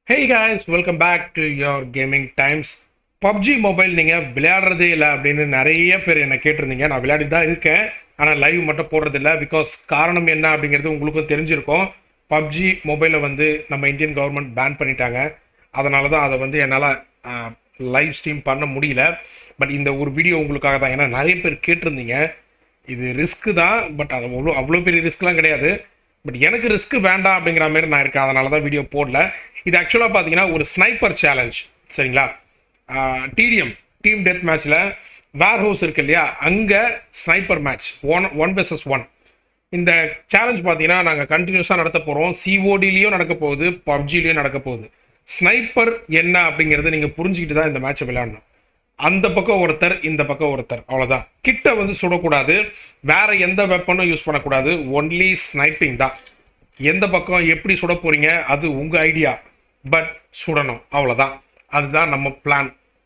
Hey guys welcome back to your gaming times PUBG mobile நீங்கள் விளையாடுறதே இல்லை அப்படின்னு நிறைய பேர் என்னை கேட்டிருந்தீங்க நான் விளையாடி தான் இருக்கேன் ஆனால் லைவ் மட்டும் போடுறதில்ல பிகாஸ் காரணம் என்ன அப்படிங்கிறது உங்களுக்கும் தெரிஞ்சிருக்கும் பப்ஜி மொபைலை வந்து நம்ம இந்தியன் கவர்மெண்ட் பேன் பண்ணிட்டாங்க அதனால தான் அதை வந்து என்னால் லைவ் ஸ்ட்ரீம் பண்ண முடியல பட் இந்த ஒரு வீடியோ உங்களுக்காக தான் ஏன்னா நிறைய பேர் கேட்டிருந்தீங்க இது ரிஸ்க்கு தான் பட் அது அவ்வளோ அவ்வளோ பெரிய ரிஸ்க்லாம் கிடையாது பட் எனக்கு ரிஸ்க் வேண்டாம் அப்படிங்கிற மாதிரி நான் இருக்கேன் அதனால தான் வீடியோ போடல இது ஆக்சுவலாக பார்த்தீங்கன்னா ஒரு ஸ்னைப்பர் சேலஞ்ச் சரிங்களா டிடிஎம் டீம் டெத் மேட்ச்சில் வேர் ஹவுஸ் இருக்கு இல்லையா அங்கே sniper match one one versus one இந்த சேலஞ்ச் பார்த்தீங்கன்னா நாங்கள் கண்டினியூஸாக நடத்த போகிறோம் சிஓடிலையும் நடக்க போகுது பப்ஜிலையும் நடக்க போகுது ஸ்னைப்பர் என்ன அப்படிங்கிறது நீங்கள் புரிஞ்சுக்கிட்டு தான் இந்த மேட்ச்சை விளையாடணும் அந்த பக்கம் ஒருத்தர் இந்த பக்கம் ஒருத்தர் அவ்வளோதான் கிட்ட வந்து சுடக்கூடாது வேற எந்த வெப்பனும் யூஸ் பண்ணக்கூடாது ஒன்லி ஸ்னைப்பிங் தான் எந்த பக்கம் எப்படி சுட போறீங்க அது உங்க ஐடியா பட் சுடணும் அவ்வளோதான் அதுதான் நம்ம பிளான்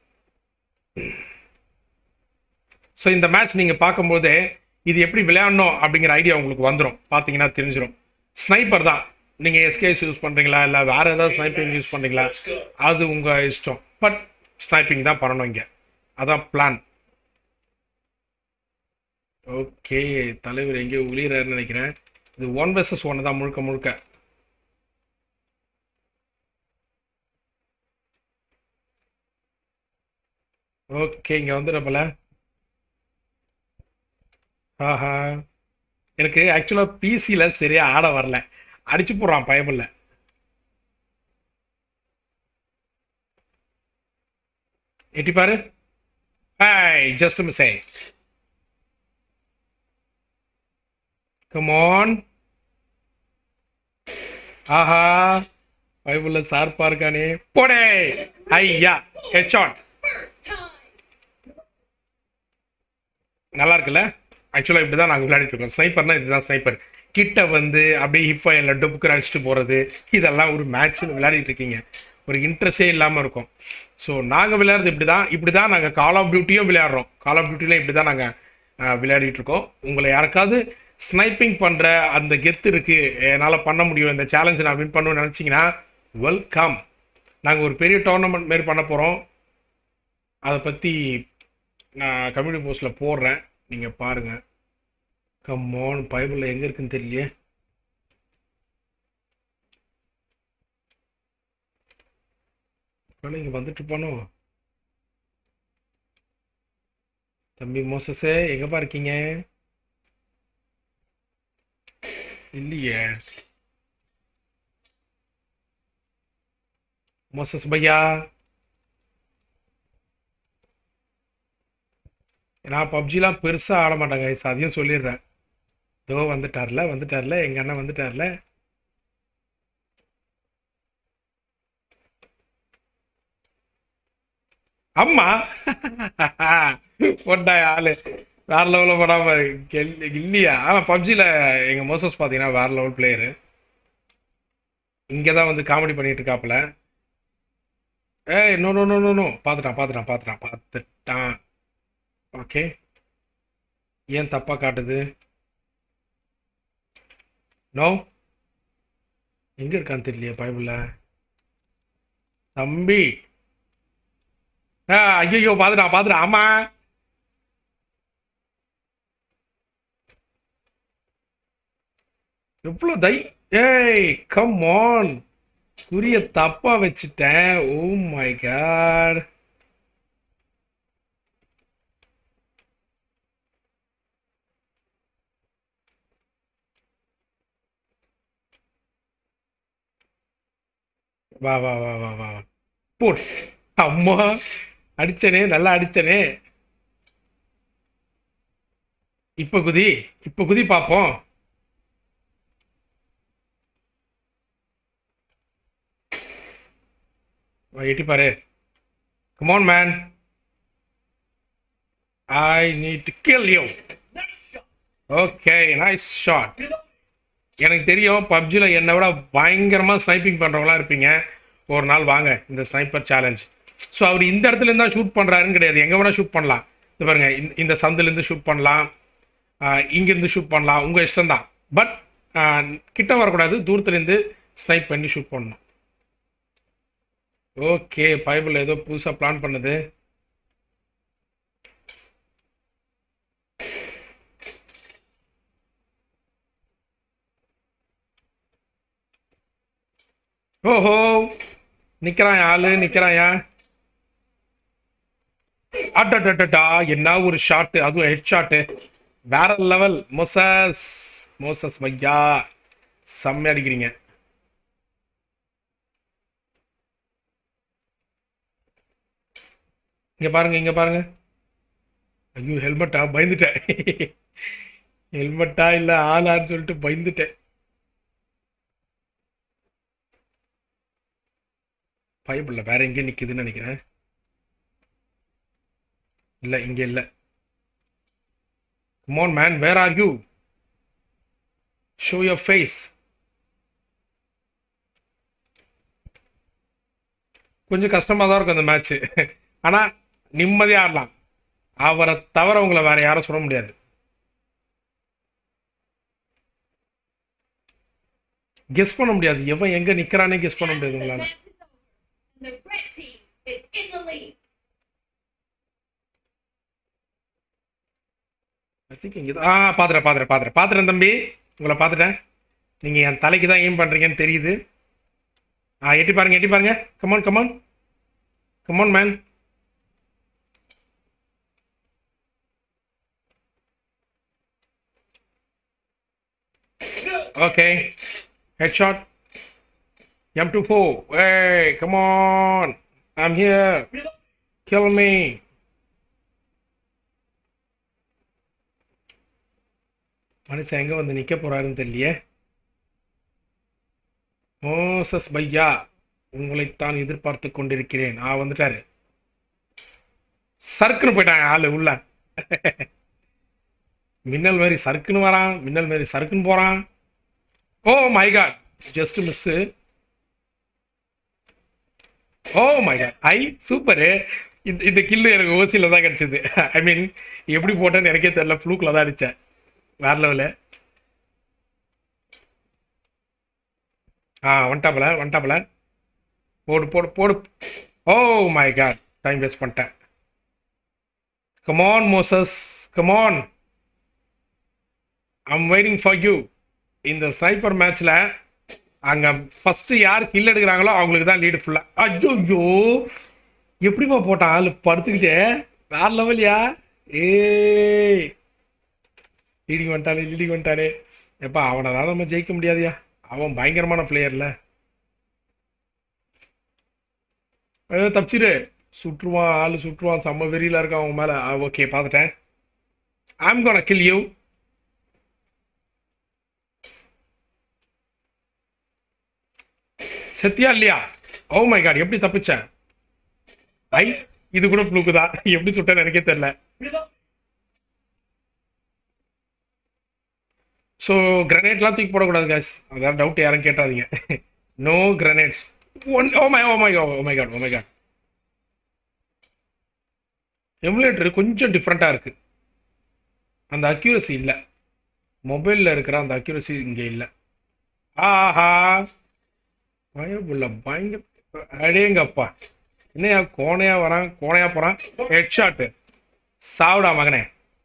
ஸோ இந்த மேட்ச் நீங்கள் பார்க்கும்போதே இது எப்படி விளையாடணும் அப்படிங்கிற ஐடியா உங்களுக்கு வந்துடும் பார்த்தீங்கன்னா தெரிஞ்சிடும் ஸ்னைப்பர் தான் நீங்கள் எஸ்கேஎஸ் யூஸ் பண்ணுறீங்களா இல்லை வேறு ஏதாவது ஸ்னைப்பிங் யூஸ் பண்ணுறீங்களா அது உங்கள் இஷ்டம் பட் ஸ்னைப்பிங் தான் பண்ணணும் இங்கே அதான் பிளான் ஓகே தலைவர் எங்கேயோ உளிகிறாருன்னு நினைக்கிறேன் இது ஒன் வெர்சஸ் ஒன் தான் முழுக்க முழுக்க ஓகே இங்கே வந்து நம்மள ஆஹா எனக்கு ஆக்சுவலாக பிசியில் சரியாக ஆட வரல அடிச்சு போடுறான் பயமில்ல எட்டி பாரு hi just miss I come on ஆஹா பைபிள்ல சார்பா இருக்கானே போடே ஐயா ஹெட்ஷாட் நல்லா இருக்குல்ல ஆக்சுவலாக இப்படி தான் நாங்கள் விளையாடிட்டு இருக்கோம் ஸ்னைப்பர்னா இதுதான் ஸ்னைப்பர் கிட்ட வந்து அப்படியே ஹிஃப் ஆயில் டொப்புக்கு அடிச்சுட்டு போகிறது இதெல்லாம் ஒரு மேட்ச்னு விளையாடிட்டு இருக்கீங்க ஒரு இன்ட்ரெஸ்டே இல்லாமல் இருக்கும் ஸோ நாங்கள் விளையாடுறது இப்படி தான் இப்படி தான் நாங்கள் கால் ஆஃப் டியூட்டியும் விளையாடுறோம் கால் ஆஃப் டியூட்டிலையும் இப்படி தான் நாங்கள் விளையாடிட்டு இருக்கோம் உங்களை யாருக்காவது ஸ்னைப்பிங் பண்ணுற அந்த கெத்து இருக்குது என்னால் பண்ண முடியும் இந்த சேலஞ்சை நான் வின் பண்ணணும்னு நினச்சிங்கன்னா வெல்கம் நாங்கள் ஒரு பெரிய டோர்னமெண்ட் மாரி பண்ண போகிறோம் அதை பற்றி நான் கம்யூனிட்டி போஸ்ட்டில் போடுறேன் நீங்கள் பாருங்கள் கம்மோன் பைபிளில் எங்கே இருக்குன்னு தெரியலையே இங்கே வந்துட்டு போனோம் தம்பி மோசஸே எங்கப்பா இருக்கீங்க இல்லையே மோசஸ் பையா நான் பப்ஜிலாம் பெருசாக ஆட மாட்டேங்க guys. அதையும் சொல்லிடுறேன் இதோ வந்துட்டார்ல வந்துட்டார்ல எங்கள் அண்ணன் வந்துட்டார்ல அம்மா போட்டா ஆளு வேற லெவலில் போடாம இல்லையா ஆனால் பப்ஜியில் எங்கள் மோசஸ் பார்த்தீங்கன்னா வேற லெவல் பிளேயரு இங்கே தான் வந்து காமெடி பண்ணிட்டு இருக்காப்புல ஏய் no no no no no பார்த்துட்டான் பார்த்துட்டான் பார்த்துட்டான் பார்த்துட்டான் ஓகே ஏன் தப்பாக காட்டுது நோ எங்கே இருக்கான்னு தெரியலையே பைபிளில் தம்பி ஆ ஐயோ பார்த்துட்டான் பார்த்துட்டான் ஆமாம் எவ்வளோ தை ஏய் கம் ஆன் குறிய தப்பா வச்சுட்டேன் ஓ மை காட் வா வா வா வா வா வா. போட் அம்மா அடிச்சனே நல்லா அடிச்சனே இப்ப குதி இப்ப குதி பார்ப்போம் வா, எட்டி பாரு come on man I need to kill you okay nice shot எனக்கு தெரியும் பப்ஜியில் என்னை விட பயங்கரமாக ஸ்னைப்பிங் பண்ணுறவங்களாம் இருப்பீங்க ஒரு நாள் வாங்க இந்த ஸ்னைப்பர் சேலஞ்ச் ஸோ அவர் இந்த இடத்துல இருந்தால் ஷூட் பண்ணுறாருன்னு கிடையாது எங்கே வேணால் ஷூட் பண்ணலாம் இது பாருங்க இந்த இந்த சந்துலேருந்து ஷூட் பண்ணலாம் ஆஹ் இங்கேருந்து ஷூட் பண்ணலாம் உங்கள் இஷ்டம் தான் பட் கிட்ட வரக்கூடாது தூரத்துலேருந்து ஸ்னைப் பண்ணி ஷூட் பண்ணணும் ஓகே பைபிள் ஏதோ புதுசா பிளான் பண்ணுது ஓஹோ நிக்கிறான் ஆளு நிக்கிறாயா அட்டா என்ன ஒரு ஷாட் அதுவும் ஹெட் ஷாட்டு வேற லெவல் மோசஸ் மோசஸ் பையா செம்ம அடிக்கிறீங்க இங்க பாருங்க இங்க பாருங்க ஐயோ ஹெல்மெட்டா பயந்துட்டேன் ஹெல்மெட்டா இல்ல ஆளான்னு சொல்லிட்டு பயந்துட்டேன் பைபிள்ல வேற எங்கேயும் நிக்குதுன்னு நினைக்கிறேன் இல்ல இங்க இல்ல Come on man where are you show your face கொஞ்சம் கஷ்டமா தான் இருக்கும் அந்த மேட்ச் ஆனா நிம்மதியா ஆடலாம் அவரை தவிர உங்களை வேற யாரும் சொல்ல முடியாது கெஸ் பண்ண முடியாது எவன் எங்க நிக்கிறானே கெஸ் பண்ண முடியாது The உங்களால match is over, and the red team is in the lead. I think இங்க ஆ பாத்துறேன் பாத்துறேன் பாத்துறேன் பாத்துறேன் தம்பி உங்களை பாத்துட்டேன் நீங்க என் தலைக்கு தான் எய்ம் பண்றீங்கன்னு தெரியுது ஆ எட்டி பாருங்க எட்டி பாருங்க come on come on come on man okay head shot M two four ஏய் come on I'm here kill me மனுஷன் எங்க வந்து நிக்க போறாருன்னு தெரியலையே மோசஸ் பையா உங்களைத்தான் எதிர்பார்த்து கொண்டிருக்கிறேன் ஆ வந்துட்டாரு சறுக்குன்னு போயிட்டாங்க ஆளு உள்ள மின்னல் மாதிரி சறுக்குன்னு வரான் மின்னல் மாதிரி சறுக்குன்னு போறான் oh my god just miss oh my god ஐ சூப்பரு இந்த இந்த கில்லு எனக்கு ஓசியில் தான் கிடச்சிது ஐ மீன் எப்படி போட்டேன்னு எனக்கே தெரியல ஃப்ளூக்கில் தான் அடித்தேன் வேற லெவலு ஆ வந்துட்டாப்புல வந்துட்டாப்புல போடு போடு போடு oh my god time waste பண்ணிட்டேன் come on Moses come on I'm waiting for you இந்த ஸ்னைப்பர் மேட்ச்சில் அங்கே ஃபஸ்ட்டு யார் கில் எடுக்கிறாங்களோ அவங்களுக்கு தான் லீடு ஃபுல்லாக அஜ்ஜோ எப்படிப்பா போட்டான் ஆள் படுத்துக்கிட்டே வேற லெவல்யா ஏய் லீடிங் வந்துட்டானே லீடிங் வந்துட்டானே எப்பா அவனால் நம்ம ஜெயிக்க முடியாதுயா அவன் பயங்கரமான பிளேயர்ல ஐயோ தப்பிச்சிரு சுற்றுவான் ஆள் சுற்றுவான் செம்ம வெறியில இருக்கான் அவன் மேல ஓகே பார்த்துட்டேன் ஐம் கோன கில் யூ செத்தியா இல்லையா ஓ மை காட் எப்படி தப்பிச்சேன் ஐ இது கூட ப்ளூக்கு தான் எப்படி சுட்டேன்னு எனக்கே தெரியல ஸோ கிரனேட்லாம் தூக்கி போடக்கூடாது guys அதான் டவுட் யாரும் கேட்டாதீங்க no grenades one oh my oh my oh my god oh my god emulator கொஞ்சம் டிஃப்ரெண்ட்டாக இருக்கு அந்த அக்யூரசி இல்லை மொபைலில் இருக்கிற அந்த அக்யூரசி இங்கே இல்லை ஆஹா பயமுள்ள பயங்கர அடேங்கப்பா என்னையா கோணையா வரான் கோணையா போறான் ஹெட் ஷாட்டு சாவுடா மகனே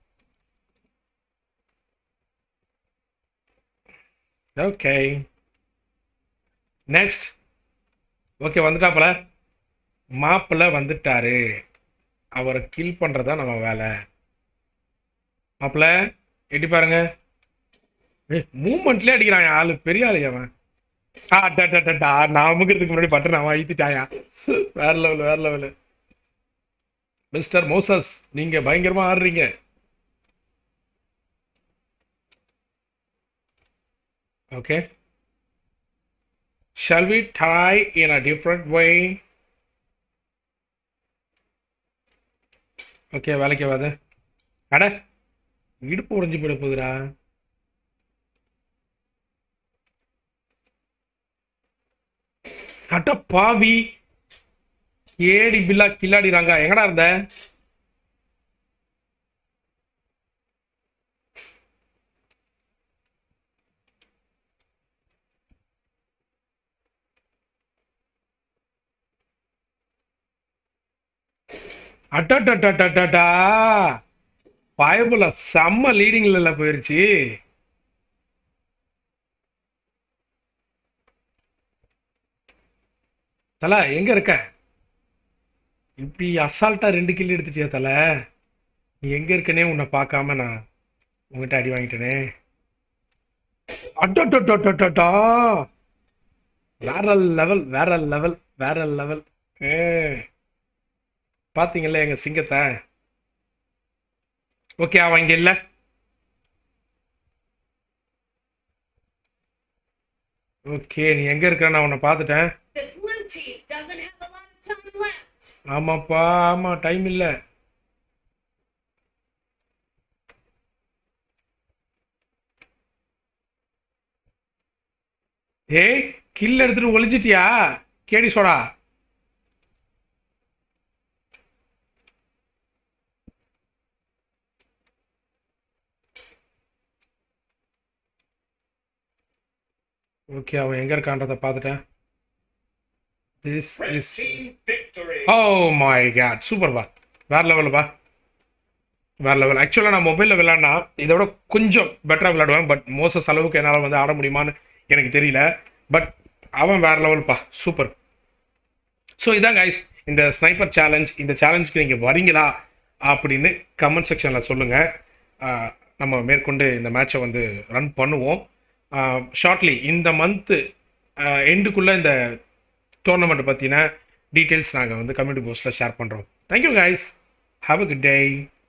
ஓகே நெக்ஸ்ட் ஓகே வந்துட்டாப்புல மாப்பிள்ள வந்துட்டாரு அவரை கில் பண்ணுறதா நம்ம வேலை மாப்பிள்ள எட்டி பாருங்க மூமெண்ட்லேயே அடிக்கிறான் என் ஆளு பெரிய ஆளு அவன் ஆ டா டா டா, டா நான் அமுக்கிறதுக்கு முன்னாடி பட்டு நான் ஈத்திட்டாயா வேற லெவல் வேற லெவல் மிஸ்டர் மோசஸ் நீங்க பயங்கரமா ஆடுறீங்க okay shall we try in a different way okay வேலைக்கு வாது அட இடுப்பு உடைஞ்சு போயிட போகுதுடா அட பாவி ஏடி பில்லா கில்லாடிறாங்க எங்கடா இருந்த அட்டா பயபுல செம்ம லீடிங்ல போயிருச்சு தல எங்க இருக்க இப்படி அசால்ட்டா ரெண்டு கில்லி எடுத்துட்டியா தல நீ எங்க இருக்கனே உன்னை பார்க்காம நான் உங்ககிட்ட அடி வாங்கிட்டேனே அட்டோட்டோட்டோட்டோட்டா வேற லெவல் வேற லெவல் வேற லெவல் ஏ பாத்தீங்கல்ல எங்க சிங்கத்தை ஓகே அவன் இங்க இல்ல ஓகே நீ எங்க இருக்க நான் உன்னை பார்த்துட்டேன் The blue team doesn't have a lot of time left. ஆமாப்பா ஆமா டைம் இல்ல ஏய் கில் எடுத்துட்டு ஒளிச்சிட்டியா கேடி சோடா ஓகே அவன் எங்க இருக்கான்றத பார்த்துட்டேன் this is Team victory. Oh my god super பா வேற லெவல் பா வேற லெவல் ஆக்சுவலாக நான் மொபைலில் விளாட்னா இதை விட கொஞ்சம் பெட்டராக விளாடுவேன் பட் மோசஸ் அளவுக்கு என்னால் வந்து ஆட முடியுமான்னு எனக்கு தெரியல பட் அவன் வேற லெவல்ப்பா சூப்பர் ஸோ இதான் கைஸ் இந்த ஸ்னைப்பர் சேலஞ்ச் இந்த சேலஞ்சுக்கு நீங்கள் வரீங்களா அப்படின்னு கமெண்ட் செக்ஷனில் சொல்லுங்கள் நம்ம மேற்கொண்டு இந்த மேட்சை வந்து ரன் பண்ணுவோம் ஷார்ட்லி இந்த மந்த்து எண்டுக்குள்ளே இந்த டோர்னமெண்ட்டை பற்றின டீட்டெயில்ஸ் நாங்கள் வந்து கம்யூனிட்டி போஸ்ட்டில் ஷேர் பண்ணுறோம் thank you guys have a good day